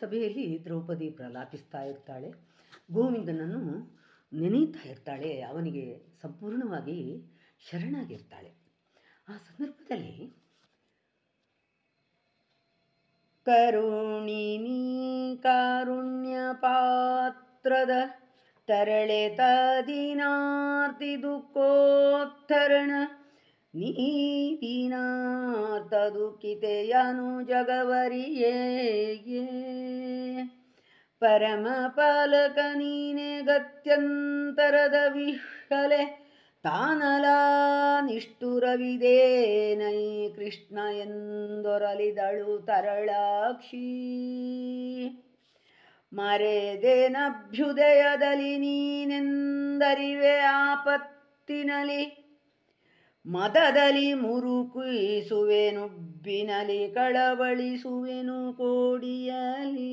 ಸಭೆಯಲ್ಲಿ ದ್ರೌಪದಿ ಪ್ರಲಾಪಿಸ್ತಾ ಇರ್ತಾಳೆ ಗೋವಿಂದನನ್ನು ನೆನೀತಾ ಇರ್ತಾಳೆ ಅವನಿಗೆ ಸಂಪೂರ್ಣವಾಗಿ ಶರಣಾಗಿರ್ತಾಳೆ ಆ ಸಂದರ್ಭದಲ್ಲಿ ಕರುಣಿನಿ ಕಾರುಣ್ಯ ಪಾತ್ರದ ತರಳೆ ತದಿನಾರ್ತಿ ದುಃಖೋತ್ತರಣ ನೀದಿನಾರ್ಥ ದುಃಖಿತೆಯನು ಜಗವರಿಯೇ ಪರಮ ಪಾಲಕ ನೀನೆ ಗತ್ಯಂತರದ ವಿಹಲೆ ತಾನಲ ನಿಷ್ಠುರವಿದೇನೈ ಕೃಷ್ಣ ಎಂದೊರಲಿದಳು ತರಳಾಕ್ಷಿ ಮರೆದೇನಭ್ಯುದಯದಲ್ಲಿ ನೀನೆಂದರಿವೆ ಆಪತ್ತಿನಲಿ ಮದದಲ್ಲಿ ಮುರುಕುಯಿಸುವೆನುಬ್ಬಿನಲಿ ಕಳವಳಿಸುವೆನು ಕೋಡಿಯಲಿ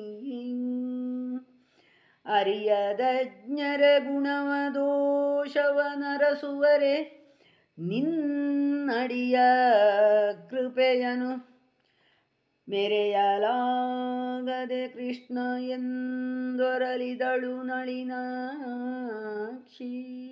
ಅರಿಯದ ಜ್ಞರ ಗುಣವ ದೋಷವ ನರಸುವರೆ ನಿನ್ನಡಿಯ ಕೃಪೆಯನು ಮೆರೆಯಲಾಗದೆ ಕೃಷ್ಣ ಎಂದೊರಲಿದಳು ನಳಿನಾಕ್ಷಿ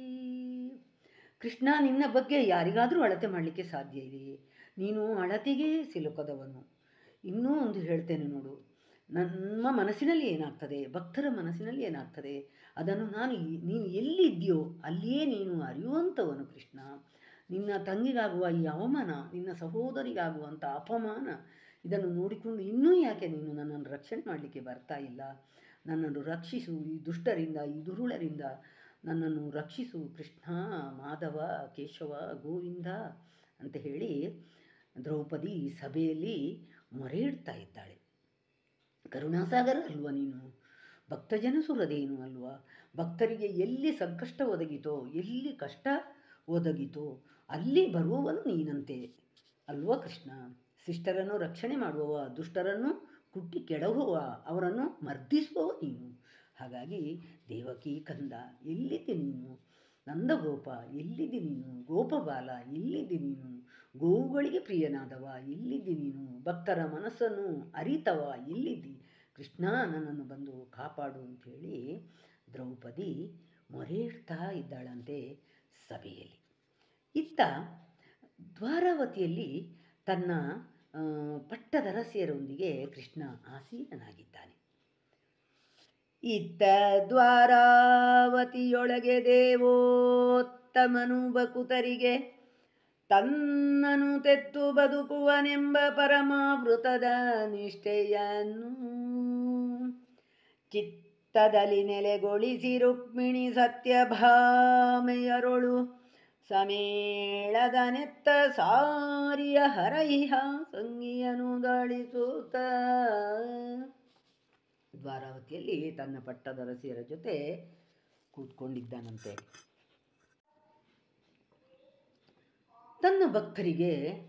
ಕೃಷ್ಣ ನಿನ್ನ ಬಗ್ಗೆ ಯಾರಿಗಾದರೂ ಅಳತೆ ಮಾಡಲಿಕ್ಕೆ ಸಾಧ್ಯ ಇದೆಯೇ ನೀನು ಅಳತೆಗೆ ಸಿಲುಕದವನು ಇನ್ನೂ ಒಂದು ಹೇಳ್ತೇನೆ ನೋಡು ನಮ್ಮ ಮನಸ್ಸಿನಲ್ಲಿ ಏನಾಗ್ತದೆ ಭಕ್ತರ ಮನಸ್ಸಿನಲ್ಲಿ ಏನಾಗ್ತದೆ ಅದನ್ನು ನಾನು ಈ- ನೀನು ಎಲ್ಲಿದ್ಯೋ ಅಲ್ಲಿಯೇ ನೀನು ಅರಿಯುವಂಥವನು ಕೃಷ್ಣ ನಿನ್ನ ತಂಗಿಗಾಗುವ ಈ ಅವಮಾನ ನಿನ್ನ ಸಹೋದರಿಗಾಗುವಂಥ ಅಪಮಾನ ಇದನ್ನು ನೋಡಿಕೊಂಡು ಇನ್ನೂ ಯಾಕೆ ನೀನು ನನ್ನನ್ನು ರಕ್ಷಣೆ ಮಾಡಲಿಕ್ಕೆ ಬರ್ತಾ ಇಲ್ಲ ನನ್ನನ್ನು ರಕ್ಷಿಸು ಈ ದುಷ್ಟರಿಂದ ಈ ದುರುಳರಿಂದ ನನ್ನನ್ನು ರಕ್ಷಿಸು ಕೃಷ್ಣ ಮಾಧವ ಕೇಶವ ಗೋವಿಂದ ಅಂತ ಹೇಳಿ ದ್ರೌಪದಿ ಸಭೆಯಲ್ಲಿ ಮೊರೆ ಇಡ್ತಾ ಇದ್ದಾಳೆ ಕರುಣಾಸಾಗರ ಅಲ್ವಾ ನೀನು ಭಕ್ತಜನ ಸುರದೇನು ಅಲ್ವಾ ಭಕ್ತರಿಗೆ ಎಲ್ಲಿ ಸಂಕಷ್ಟ ಒದಗಿತೋ ಎಲ್ಲಿ ಕಷ್ಟ ಒದಗಿತೋ ಅಲ್ಲಿ ಬರುವವನು ನೀನಂತೆ ಅಲ್ವಾ ಕೃಷ್ಣ ಶಿಷ್ಟರನ್ನು ರಕ್ಷಣೆ ಮಾಡುವವ ದುಷ್ಟರನ್ನು ಕುಟ್ಟಿ ಕೆಡಹುವ ಅವರನ್ನು ಮರ್ದಿಸುವವ ನೀನು ಹಾಗಾಗಿ ದೇವಕಿ ಕಂದ ಎಲ್ಲಿದ್ದೆ ನೀನು ನಂದಗೋಪ ಎಲ್ಲಿದ್ದೆ ನೀನು ಗೋಪಬಾಲ ಎಲ್ಲಿದ್ದೆ ನೀನು ಗೋವುಗಳಿಗೆ ಪ್ರಿಯನಾದವ ಎಲ್ಲಿದ್ದಿ ನೀನು ಭಕ್ತರ ಮನಸ್ಸನ್ನು ಅರಿತವ ಎಲ್ಲಿದ್ದಿ ಕೃಷ್ಣ ನನ್ನನ್ನು ಬಂದು ಕಾಪಾಡು ಅಂಥೇಳಿ ದ್ರೌಪದಿ ಮೊರೆ ಇಡ್ತಾ ಇದ್ದಾಳಂತೆ ಸಭೆಯಲ್ಲಿ ಇತ್ತ ದ್ವಾರಾವತಿಯಲ್ಲಿ ತನ್ನ ಆ, ಪಟ್ಟದರಸಿಯರೊಂದಿಗೆ ಕೃಷ್ಣ ಆಸೀನನಾಗಿದ್ದಾನೆ ಇತ್ತ ದ್ವಾರಾವತಿಯೊಳಗೆ ದೇವೋತ್ತಮನು ಬಕುತರಿಗೆ ತನ್ನನು ತೆತ್ತು ಬದುಕುವನೆಂಬ ಪರಮಾವೃತದ ನಿಷ್ಠೆಯನ್ನು ಚಿತ್ತದಲ್ಲಿ ನೆಲೆಗೊಳಿಸಿ ರುಕ್ಮಿಣಿ ಸತ್ಯಭಾಮೆಯರೊಳು ಸಮೇಳದ ನೆತ್ತ ಸಾರಿಯ ಹರೈಹ ಸಂಗಿಯನು ಗಳಿಸುತ್ತ ದ್ವಾರಾವತಿಯಲ್ಲಿ ತನ್ನ ಪಟ್ಟದರಸಿಯರ ಜೊತೆ ಕೂತ್ಕೊಂಡಿದ್ದಾನಂತೆ ತನ್ನ ಭಕ್ತರಿಗೆ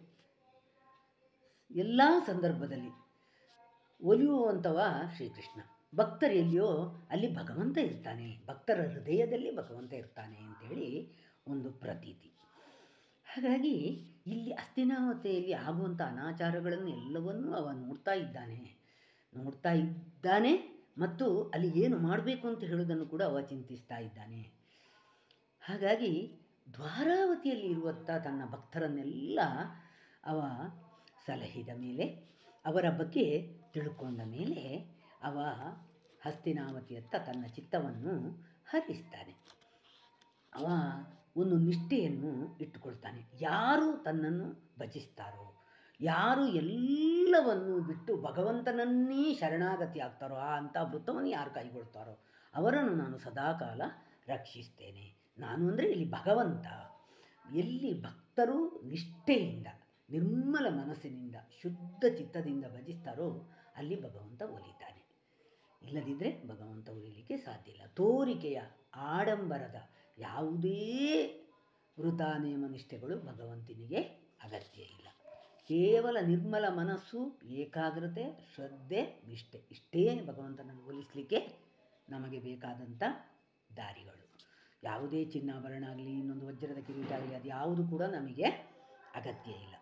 ಎಲ್ಲ ಸಂದರ್ಭದಲ್ಲಿ ಒಲಿಯುವಂಥವ ಶ್ರೀಕೃಷ್ಣ ಭಕ್ತರು ಎಲ್ಲಿಯೋ ಅಲ್ಲಿ ಭಗವಂತ ಇರ್ತಾನೆ ಭಕ್ತರ ಹೃದಯದಲ್ಲಿ ಭಗವಂತ ಇರ್ತಾನೆ ಅಂಥೇಳಿ ಒಂದು ಪ್ರತೀತಿ ಹಾಗಾಗಿ ಇಲ್ಲಿ ಅಸ್ಥಿನಾವತೆಯಲ್ಲಿ ಆಗುವಂಥ ಅನಾಚಾರಗಳನ್ನು ಎಲ್ಲವನ್ನೂ ಅವ ನೋಡ್ತಾ ಇದ್ದಾನೆ ನೋಡ್ತಾ ಇದ್ದಾನೆ ಮತ್ತು ಅಲ್ಲಿ ಏನು ಮಾಡಬೇಕು ಅಂತ ಹೇಳೋದನ್ನು ಕೂಡ ಅವ ಚಿಂತಿಸ್ತಾ ಇದ್ದಾನೆ ಹಾಗಾಗಿ ದ್ವಾರಾವತಿಯಲ್ಲಿ ಇರುವಂಥ ತನ್ನ ಭಕ್ತರನ್ನೆಲ್ಲ ಅವ ಸಲಹಿದ ಮೇಲೆ ಅವರ ಬಗ್ಗೆ ತಿಳ್ಕೊಂಡ ಮೇಲೆ ಅವ ಹಸ್ತಿನಾವತಿಯತ್ತ ತನ್ನ ಚಿತ್ತವನ್ನು ಹರಿಸ್ತಾನೆ ಅವ ಒಂದು ನಿಷ್ಠೆಯನ್ನು ಇಟ್ಟುಕೊಳ್ತಾನೆ ಯಾರು ತನ್ನನ್ನು ಭಜಿಸ್ತಾರೋ ಯಾರು ಎಲ್ಲವನ್ನು ಬಿಟ್ಟು ಭಗವಂತನನ್ನೇ ಶರಣಾಗತಿ ಆಗ್ತಾರೋ ಆ ಅಂಥ ವೃತ್ತವನ್ನು ಯಾರು ಕೈಗೊಳ್ತಾರೋ ಅವರನ್ನು ನಾನು ಸದಾಕಾಲ ರಕ್ಷಿಸ್ತೇನೆ ನಾನು ಅಂದರೆ ಇಲ್ಲಿ ಭಗವಂತ ಎಲ್ಲಿ ಭಕ್ತರು ನಿಷ್ಠೆಯಿಂದ ನಿರ್ಮಲ ಮನಸ್ಸಿನಿಂದ ಶುದ್ಧ ಚಿತ್ತದಿಂದ ಭಜಿಸ್ತಾರೋ ಅಲ್ಲಿ ಭಗವಂತ ಒಲಿತಾನೆ ಇಲ್ಲದಿದ್ದರೆ ಭಗವಂತ ಒಲಿಲಿಕ್ಕೆ ಸಾಧ್ಯ ಇಲ್ಲ ತೋರಿಕೆಯ ಆಡಂಬರದ ಯಾವುದೇ ವೃತ ನಿಯಮ ನಿಷ್ಠೆಗಳು ಭಗವಂತನಿಗೆ ಅಗತ್ಯ ಇಲ್ಲ ಕೇವಲ ನಿರ್ಮಲ ಮನಸ್ಸು ಏಕಾಗ್ರತೆ ಶ್ರದ್ಧೆ ನಿಷ್ಠೆ ಇಷ್ಟೇ ಭಗವಂತನನ್ನು ಒಲಿಸಲಿಕ್ಕೆ ನಮಗೆ ಬೇಕಾದಂಥ ದಾರಿಗಳು ಯಾವುದೇ ಚಿನ್ನಾಭರಣ ಆಗಲಿ ಇನ್ನೊಂದು ವಜ್ರದ ಕಿರೀಟ ಆಗಲಿ ಅದು ಯಾವುದು ಕೂಡ ನಮಗೆ ಅಗತ್ಯ ಇಲ್ಲ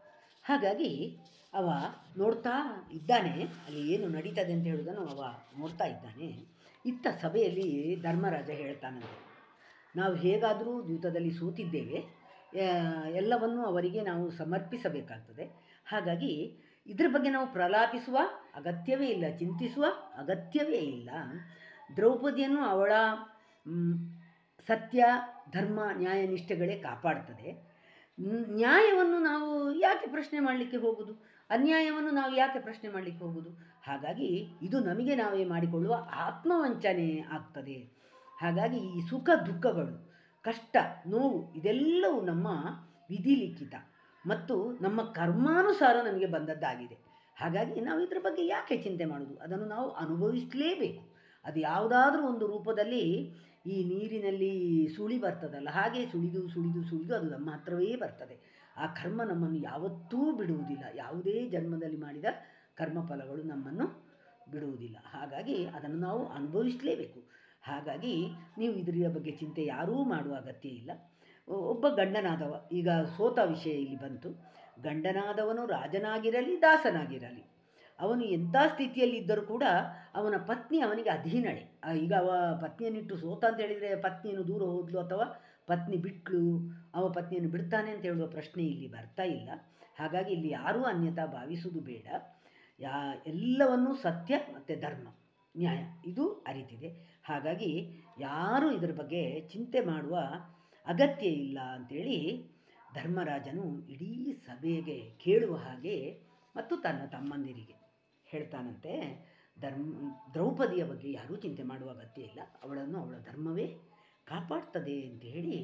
ಹಾಗಾಗಿ ಅವ ನೋಡ್ತಾ ಇದ್ದಾನೆ ಅಲ್ಲಿ ಏನು ನಡೀತದೆ ಅಂತ ಹೇಳುವುದನ್ನು ಅವ ನೋಡ್ತಾ ಇದ್ದಾನೆ ಇತ್ತ ಸಭೆಯಲ್ಲಿ ಧರ್ಮರಾಜ ಹೇಳ್ತಾನಂತೆ ನಾವು ಹೇಗಾದರೂ ದ್ಯೂತದಲ್ಲಿ ಸೋತಿದ್ದೇವೆ ಆ, ಎಲ್ಲವನ್ನೂ ಅವರಿಗೆ ನಾವು ಸಮರ್ಪಿಸಬೇಕಾಗ್ತದೆ ಹಾಗಾಗಿ ಇದ್ರ ಬಗ್ಗೆ ನಾವು ಪ್ರಲಾಪಿಸುವ ಅಗತ್ಯವೇ ಇಲ್ಲ ಚಿಂತಿಸುವ ಅಗತ್ಯವೇ ಇಲ್ಲ ದ್ರೌಪದಿಯನ್ನು ಅವಳ ಮ್, ಸತ್ಯ ಧರ್ಮ ನ್ಯಾಯ ನಿಷ್ಠೆಗಳೇ ಕಾಪಾಡ್ತದೆ ನ್- ನ್ಯಾಯವನ್ನು ನಾವು ಯಾಕೆ ಪ್ರಶ್ನೆ ಮಾಡಲಿಕ್ಕೆ ಹೋಗುದು ಅನ್ಯಾಯವನ್ನು ನಾವು ಯಾಕೆ ಪ್ರಶ್ನೆ ಮಾಡಲಿಕ್ಕೆ ಹೋಗುದು ಹಾಗಾಗಿ ಇದು ನಮಗೆ ನಾವೇ ಮಾಡಿಕೊಳ್ಳುವ ಆತ್ಮವಂಚನೆ ಆಗ್ತದೆ ಹಾಗಾಗಿ ಈ ಸುಖ ದುಃಖಗಳು ಕಷ್ಟ ನೋವು ಇದೆಲ್ಲವೂ ನಮ್ಮ ವಿಧಿ ಲಿಖಿತ ಮತ್ತು ನಮ್ಮ ಕರ್ಮಾನುಸಾರ ನಮಗೆ ಬಂದದ್ದಾಗಿದೆ ಹಾಗಾಗಿ ನಾವು ಇದರ ಬಗ್ಗೆ ಯಾಕೆ ಚಿಂತೆ ಮಾಡೋದು ಅದನ್ನು ನಾವು ಅನುಭವಿಸಲೇಬೇಕು ಅದು ಯಾವುದಾದ್ರೂ ಒಂದು ರೂಪದಲ್ಲಿ ಈ ನೀರಿನಲ್ಲಿ ಸುಳಿ ಬರ್ತದಲ್ಲ ಹಾಗೆ ಸುಳಿದು ಸುಳಿದು ಸುಳಿದು ಅದು ನಮ್ಮ ಹತ್ರವೇ ಬರ್ತದೆ ಆ ಕರ್ಮ ನಮ್ಮನ್ನು ಯಾವತ್ತೂ ಬಿಡುವುದಿಲ್ಲ ಯಾವುದೇ ಜನ್ಮದಲ್ಲಿ ಮಾಡಿದ ಕರ್ಮಫಲಗಳು ನಮ್ಮನ್ನು ಬಿಡುವುದಿಲ್ಲ ಹಾಗಾಗಿ ಅದನ್ನು ನಾವು ಅನುಭವಿಸಲೇಬೇಕು ಹಾಗಾಗಿ ನೀವು ಇದರ ಬಗ್ಗೆ ಚಿಂತೆ ಯಾರೂ ಮಾಡುವ ಅಗತ್ಯ ಇಲ್ಲ ಒ- ಒಬ್ಬ ಗಂಡನಾದವ ಈಗ ಸೋತ ವಿಷಯ ಇಲ್ಲಿ ಬಂತು ಗಂಡನಾದವನು ರಾಜನಾಗಿರಲಿ ದಾಸನಾಗಿರಲಿ ಅವನು ಎಂಥ ಸ್ಥಿತಿಯಲ್ಲಿ ಇದ್ದರೂ ಕೂಡ ಅವನ ಪತ್ನಿ ಅವನಿಗೆ ಅಧೀನಳೆ ಆ, ಈಗ ಅವ ಪತ್ನಿಯನ್ನಿಟ್ಟು ಸೋತ ಅಂತ ಹೇಳಿದರೆ ಪತ್ನಿಯನ್ನು ದೂರ ಹೋದ್ಲು ಅಥವಾ ಪತ್ನಿ ಬಿಟ್ಲು ಅವ ಪತ್ನಿಯನ್ನು ಬಿಡ್ತಾನೆ ಅಂತ ಹೇಳುವ ಪ್ರಶ್ನೆ ಇಲ್ಲಿ ಬರ್ತಾ ಇಲ್ಲ ಹಾಗಾಗಿ ಇಲ್ಲಿ ಯಾರೂ ಅನ್ಯತಾ ಭಾವಿಸುವುದು ಬೇಡ ಯಾ ಎಲ್ಲವನ್ನೂ ಸತ್ಯ ಮತ್ತು ಧರ್ಮ ನ್ಯಾಯ ಇದು ಅರಿತಿದೆ ಹಾಗಾಗಿ ಯಾರೂ ಇದರ ಬಗ್ಗೆ ಚಿಂತೆ ಮಾಡುವ ಅಗತ್ಯ ಇಲ್ಲ ಅಂಥೇಳಿ ಧರ್ಮರಾಜನು ಇಡೀ ಸಭೆಗೆ ಕೇಳುವ ಹಾಗೆ ಮತ್ತು ತನ್ನ ತಮ್ಮಂದಿರಿಗೆ ಹೇಳ್ತಾನಂತೆ ಧರ್ಮ ದ್ರೌಪದಿಯ ಬಗ್ಗೆ ಯಾರೂ ಚಿಂತೆ ಮಾಡುವ ಅಗತ್ಯ ಇಲ್ಲ ಅವಳನ್ನು ಅವಳ ಧರ್ಮವೇ ಕಾಪಾಡ್ತದೆ ಅಂತ ಹೇಳಿ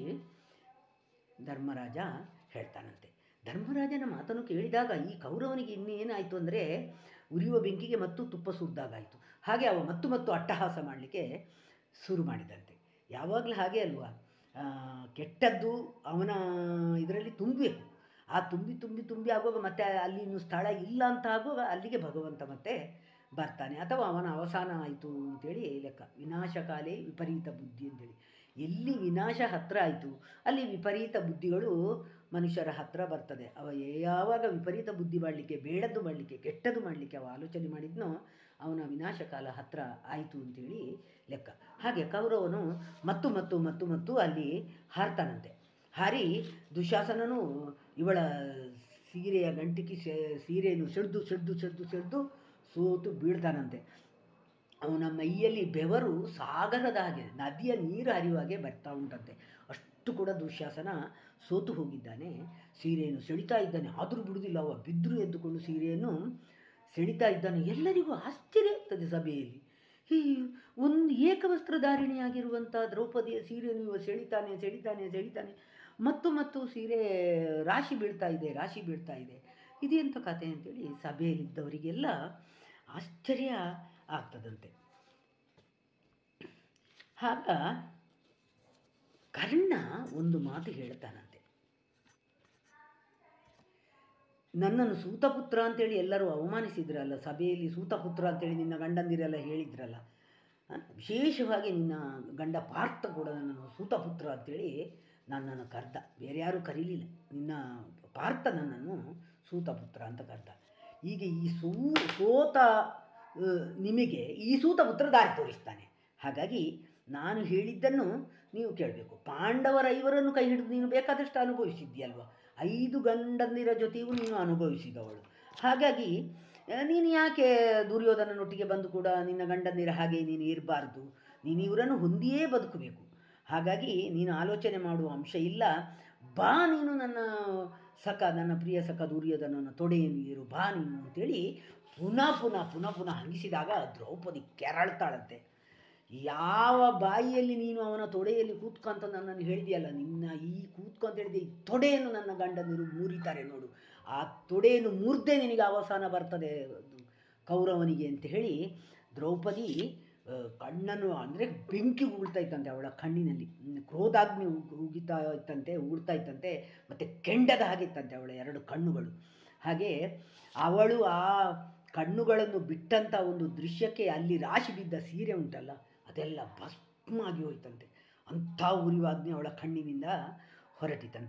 ಧರ್ಮರಾಜ ಹೇಳ್ತಾನಂತೆ ಧರ್ಮರಾಜನ ಮಾತನ್ನು ಕೇಳಿದಾಗ ಈ ಕೌರವನಿಗೆ ಇನ್ನೇನಾಯಿತು ಅಂದರೆ ಉರಿಯುವ ಬೆಂಕಿಗೆ ಮತ್ತು ತುಪ್ಪ ಸುರಿದಾಗಾಯಿತು ಹಾಗೆ ಅವ ಮತ್ತು ಮತ್ತು ಅಟ್ಟಹಾಸ ಮಾಡಲಿಕ್ಕೆ ಶುರು ಮಾಡಿದಂತೆ ಯಾವಾಗಲೂ ಹಾಗೆ ಅಲ್ವಾ ಆ, ಕೆಟ್ಟದ್ದು ಅವನ ಇದರಲ್ಲಿ ತುಂಬಬೇಕು ಆ ತುಂಬಿ ತುಂಬಿ ತುಂಬಿ ಆಗುವಾಗ ಮತ್ತೆ ಅಲ್ಲಿ ಇನ್ನು ಸ್ಥಳ ಇಲ್ಲ ಅಂತ ಆಗುವಾಗ ಅಲ್ಲಿಗೆ ಭಗವಂತ ಮತ್ತೆ ಬರ್ತಾನೆ ಅಥವಾ ಅವನ ಅವಸಾನ ಆಯಿತು ಅಂತೇಳಿ ಲೆಕ್ಕ ವಿನಾಶಕಾಲೇ ವಿಪರೀತ ಬುದ್ಧಿ ಅಂತೇಳಿ ಎಲ್ಲಿ ವಿನಾಶ ಹತ್ರ ಆಯಿತು ಅಲ್ಲಿ ವಿಪರೀತ ಬುದ್ಧಿಗಳು ಮನುಷ್ಯರ ಹತ್ರ ಬರ್ತದೆ ಅವ ಯಾವಾಗ ವಿಪರೀತ ಬುದ್ಧಿ ಮಾಡಲಿಕ್ಕೆ ಬೇಡದ್ದು ಮಾಡಲಿಕ್ಕೆ ಕೆಟ್ಟದ್ದು ಮಾಡಲಿಕ್ಕೆ ಅವ ಆಲೋಚನೆ ಮಾಡಿದ್ನೋ ಅವನ ವಿನಾಶಕಾಲ ಹತ್ರ ಆಯಿತು ಅಂತೇಳಿ ಲೆಕ್ಕ ಹಾಗೆ ಕೌರವನು ಮತ್ತು ಮತ್ತು ಮತ್ತು ಮತ್ತು ಅಲ್ಲಿ ಹಾರ್ತಾನಂತೆ ಹಾರಿ ದುಶಾಸನನು ಇವಳ ಸೀರೆಯ ಗಂಟಿಗೆ ಸೆ- ಸೀರೆಯನ್ನು ಸೆಳೆದು ಸೆಳೆದು ಸೆಳೆದು ಸೆಳೆದು ಸೋತು ಬೀಳ್ತಾನಂತೆ ಅವನ ಮೈಯಲ್ಲಿ ಬೆವರು ಸಾಗರದ ಹಾಗೆ ನದಿಯ ನೀರು ಹರಿಯುವ ಹಾಗೆ ಬರ್ತಾ ಉಂಟಂತೆ ಅಷ್ಟು ಕೂಡ ದುಶ್ಯಾಸನ ಸೋತು ಹೋಗಿದ್ದಾನೆ ಸೀರೆಯನ್ನು ಸೆಳಿತಾ ಇದ್ದಾನೆ ಆದರೂ ಬಿಡುವುದಿಲ್ಲ ಅವ ಬಿದ್ದರು ಎದ್ದುಕೊಂಡು ಸೀರೆಯನ್ನು ಸೆಳಿತಾ ಇದ್ದಾನೆ ಎಲ್ಲರಿಗೂ ಆಶ್ಚರ್ಯ ಆಗ್ತದೆ ಸಭೆಯಲ್ಲಿ ಈ ಒಂದು ಏಕವಸ್ತ್ರಧಾರಿಣಿಯಾಗಿರುವಂಥ ದ್ರೌಪದಿಯ ಸೀರೆಯನ್ನು ಇವ ಸೆಳಿತಾನೆ ಸೆಳಿತಾನೆ ಸೆಳಿತಾನೆ ಮತ್ತು ಮತ್ತು ಸೀರೆ ರಾಶಿ ಬೀಳ್ತಾ ಇದೆ ರಾಶಿ ಬೀಳ್ತಾ ಇದೆ ಇದೆಂಥ ಕತೆ ಅಂತೇಳಿ ಸಭೆಯಲ್ಲಿದ್ದವರಿಗೆಲ್ಲ ಆಶ್ಚರ್ಯ ಆಗ್ತದಂತೆ ಆಗ ಕರ್ಣ ಒಂದು ಮಾತು ಹೇಳ್ತಾನಂತೆ ನನ್ನನ್ನು ಸೂತಪುತ್ರ ಅಂತೇಳಿ ಎಲ್ಲರೂ ಅವಮಾನಿಸಿದ್ರಲ್ಲ ಸಭೆಯಲ್ಲಿ ಸೂತಪುತ್ರ ಅಂತೇಳಿ ನಿನ್ನ ಗಂಡಂದಿರೆಲ್ಲ ಹೇಳಿದ್ರಲ್ಲ ಆ, ವಿಶೇಷವಾಗಿ ನಿನ್ನ ಗಂಡ ಪಾರ್ಥ ಕೂಡ ನನ್ನನ್ನು ಸೂತಪುತ್ರ ಅಂತೇಳಿ ನನ್ನನ್ನು ಕರೆದ ಬೇರೆ ಯಾರೂ ಕರೀಲಿಲ್ಲ ನಿನ್ನ ಪಾರ್ಥ ನನ್ನನ್ನು ಸೂತಪುತ್ರ ಅಂತ ಕರೆದ ಈಗ ಈ ಸೂ ಸೋತ ಆ, ನಿಮಗೆ ಈ ಸೂತಪುತ್ರ ದಾರಿ ತೋರಿಸ್ತಾನೆ ಹಾಗಾಗಿ ನಾನು ಹೇಳಿದ್ದನ್ನು ನೀವು ಕೇಳಬೇಕು ಪಾಂಡವರ ಐವರನ್ನು ಕೈ ಹಿಡಿದು ನೀನು ಬೇಕಾದಷ್ಟು ಅನುಭವಿಸಿದ್ಯಲ್ವ ಐದು ಗಂಡಂದಿರ ಜೊತೆಯೂ ನೀನು ಅನುಭವಿಸಿದವಳು ಹಾಗಾಗಿ ಆ, ನೀನು ಯಾಕೆ ದುರ್ಯೋಧನನೊಟ್ಟಿಗೆ ಬಂದು ಕೂಡ ನಿನ್ನ ಗಂಡಂದಿರ ಹಾಗೆ ನೀನು ಇರಬಾರ್ದು ನೀನು ಇವರನ್ನು ಹೊಂದಿಯೇ ಬದುಕಬೇಕು ಹಾಗಾಗಿ ನೀನು ಆಲೋಚನೆ ಮಾಡುವ ಅಂಶ ಇಲ್ಲ ಬಾ ನೀನು ನನ್ನ ಸಖ ನನ್ನ ಪ್ರಿಯ ಸಖ ದುರ್ಯೋಧನನ ತೊಡೆಯನ್ನು ಇರು ಬಾ ನೀನು ಅಂತೇಳಿ ಪುನಃ ಪುನಃ ಪುನಃ ಪುನಃ ಹಂಗಿಸಿದಾಗ ದ್ರೌಪದಿ ಕೆರಳ್ತಾಳಂತೆ ಯಾವ ಬಾಯಿಯಲ್ಲಿ ನೀನು ಅವನ ತೊಡೆಯಲ್ಲಿ ಕೂತ್ಕೊಂತ ನನ್ನನ್ನು ಹೇಳಿದೆಯಲ್ಲ ನಿನ್ನ ಈ ಕೂತ್ಕೊಂತ ಹೇಳಿದೆ ಈ ತೊಡೆಯನ್ನು ನನ್ನ ಗಂಡನಿರು ಮೂರಿತಾರೆ ನೋಡು ಆ ತೊಡೆಯನ್ನು ಮುರಿದೇ ನಿನಗೆ ಅವಸಾನ ಬರ್ತದೆ ಅದು ಕೌರವನಿಗೆ ಅಂತ ಹೇಳಿ ದ್ರೌಪದಿ ಆ, ಕಣ್ಣನ್ನು ಅಂದರೆ ಬೆಂಕಿ ಉಗುಳ್ತಾ ಇತ್ತಂತೆ ಅವಳ ಕಣ್ಣಿನಲ್ಲಿ ಹ್ಮ್, ಕ್ರೋಧಾಗ್ನಿ ಉಗ್- ಉಗಿತಾ ಇತ್ತಂತೆ ಉಗುಳ್ತಾ ಇತ್ತಂತೆ ಮತ್ತು ಕೆಂಡದ ಹಾಗೆ ಇತ್ತಂತೆ ಅವಳ ಎರಡು ಕಣ್ಣುಗಳು ಹಾಗೆ ಅವಳು ಆ ಕಣ್ಣುಗಳನ್ನು ಬಿಟ್ಟಂಥ ಒಂದು ದೃಶ್ಯಕ್ಕೆ ಅಲ್ಲಿ ರಾಶಿ ಬಿದ್ದ ಸೀರೆ ಉಂಟಲ್ಲ ಅದೆಲ್ಲ ಭಸ್ಮ ಆಗಿ ಹೋಯ್ತಂತೆ ಅಂಥ ಉರಿವಾಗ್ನಿ ಅವಳ ಕಣ್ಣಿನಿಂದ ಹೊರಟಿತಂತೆ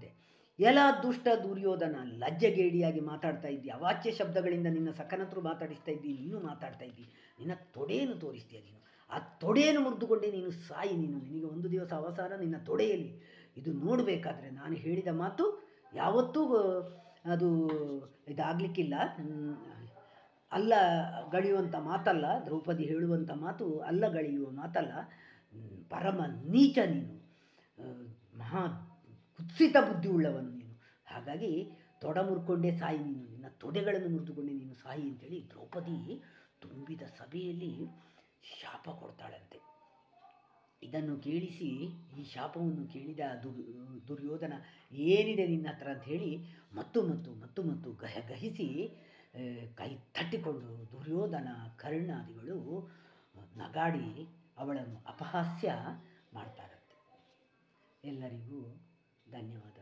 ಎಲ ದುಷ್ಟ ದುರ್ಯೋಧನ ಲಜ್ಜೆಗೇಡಿಯಾಗಿ ಮಾತಾಡ್ತಾ ಇದ್ದಿ ಅವಾಚ್ಯ ಶಬ್ದಗಳಿಂದ ನಿನ್ನ ಸಖನತ್ರು ಮಾತಾಡಿಸ್ತಾ ಇದ್ದಿ ನೀನು ಮಾತಾಡ್ತಾ ಇದ್ದಿ ನಿನ್ನ ತೊಡೆಯನ್ನು ತೋರಿಸ್ತೀಯ ನೀನು ಆ ತೊಡೆಯನ್ನು ಮುರಿದುಕೊಂಡೇ ನೀನು ಸಾಯಿ ನೀನು ನಿನಗೆ ಒಂದು ದಿವಸ ಅವಸಾನ ನಿನ್ನ ತೊಡೆಯಲ್ಲಿ ಇದು ನೋಡಬೇಕಾದ್ರೆ ನಾನು ಹೇಳಿದ ಮಾತು ಯಾವತ್ತೂ ಅದು ಇದಾಗಲಿಕ್ಕಿಲ್ಲ ಅಲ್ಲ ಗಳೆಯುವಂಥ ಮಾತಲ್ಲ ದ್ರೌಪದಿ ಹೇಳುವಂಥ ಮಾತು ಅಲ್ಲ ಗಳೆಯುವ ಮಾತಲ್ಲ ಹ್ಮ್, ಪರಮ ನೀಚ ನೀನು ಆ, ಮಹಾ ಕುತ್ಸಿತ ಬುದ್ಧಿ ಉಳ್ಳವನು ನೀನು ಹಾಗಾಗಿ ತೊಡ ಮುರ್ಕೊಂಡೇ ಸಾಯಿ ನೀನು ನಿನ್ನ ತೊಡೆಗಳನ್ನು ಮುರಿದುಕೊಂಡೇ ನೀನು ಸಾಯಿ ಅಂತೇಳಿ ದ್ರೌಪದಿ ತುಂಬಿದ ಸಭೆಯಲ್ಲಿ ಶಾಪ ಕೊಡ್ತಾಳಂತೆ ಇದನ್ನು ಕೇಳಿಸಿ ಈ ಶಾಪವನ್ನು ಕೇಳಿದ ದುರ್ ದುರ್ಯೋಧನ ಏನಿದೆ ನಿನ್ನ ಹತ್ರ ಅಂತ ಹೇಳಿ ಮತ್ತು ಮತ್ತು ಮತ್ತು ಮತ್ತು ಗಹ ಗಹಿಸಿ ಆ, ಕೈ ತಟ್ಟಿಕೊಂಡು ದುರ್ಯೋಧನ ಕರ್ಣಾದಿಗಳು ನಗಾಡಿ ಅವಳನ್ನು ಅಪಹಾಸ್ಯ ಮಾಡ್ತಾರಂತೆ ಎಲ್ಲರಿಗೂ ಧನ್ಯವಾದ